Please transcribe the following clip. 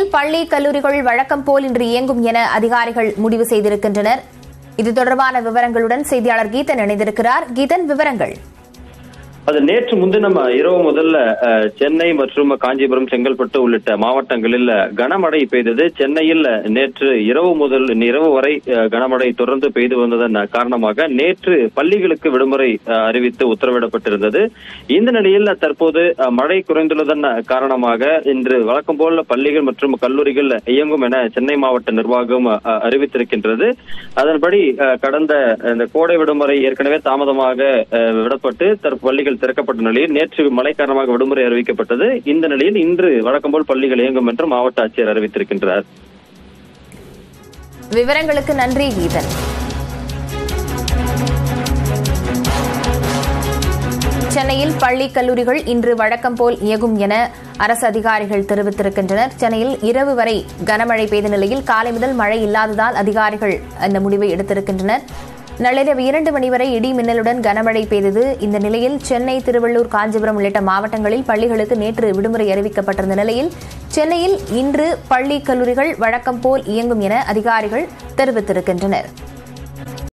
பள்ளி கல்லூரிகள் வழக்கம் போல் இன்று இயங்கும் என அதிகாரிகள் முடிவு செய்திருக்கின்றனர் இது தொடர்பான விவரங்களுடன் செய்தியாளர் கீதன் இணைந்திருக்கிறார் கீதன் விவரங்கள் அது நேற்று முன்தினம் இரவு முதல்ல அஹ், சென்னை மற்றும் காஞ்சிபுரம் செங்கல்பட்டு உள்ளிட்ட மாவட்டங்களில் கனமழை பெய்தது சென்னையில் நேற்று இரவு முதல் இரவு வரை அஹ், கனமழை தொடர்ந்து பெய்து வந்ததன் காரணமாக நேற்று பள்ளிகளுக்கு விடுமுறை அஹ், அறிவித்து உத்தரவிடப்பட்டிருந்தது இந்த நிலையில் தற்போது அஹ், மழை குறைந்துள்ளதன் காரணமாக இன்று வழக்கம் போல பள்ளிகள் மற்றும் கல்லூரிகள் இயங்கும் என சென்னை மாவட்ட நிர்வாகம் அஹ், அறிவித்திருக்கின்றது அதன்படி அஹ், கடந்த இந்த கோடை விடுமுறை ஏற்கனவே தாமதமாக அஹ், விடப்பட்டு தற்ப பள்ளிகள் திறக்கப்பட்ட நிலையில் நேற்று மழை காரணமாக விடுமுறை அறிவிக்கப்பட்டது இந்த நிலையில் இன்று வழக்கம் போல் பள்ளிகள் இயங்கும் என்று மாவட்ட ஆட்சியர் அறிவித்திருக்கின்றார் விவரங்களுக்கு நன்றி கீதன் சென்னையில் பள்ளி கல்லூரிகள் இன்று வழக்கம் போல் இயங்கும் என அரசு அதிகாரிகள் தெரிவித்திருக்கின்றனர் சென்னையில் இரவு வரை கனமழை பெய்த நிலையில் காலை முதல் மழை இல்லாததால் அதிகாரிகள் இந்த முடிவை எடுத்திருக்கின்றனர் நள்ளிரவு இரண்டு மணி வரை இடி மின்னலுடன் கனமழை பெய்தது இந்த நிலையில் சென்னை திருவள்ளூர் காஞ்சிபுரம் உள்ளிட்ட மாவட்டங்களில் பள்ளிகளுக்கு நேற்று விடுமுறை அறிவிக்கப்பட்டிருந்த நிலையில் சென்னையில் இன்று பள்ளி கல்லூரிகள் வழக்கம் போல் இயங்கும் என அதிகாரிகள் தெரிவித்திருக்கின்றனர்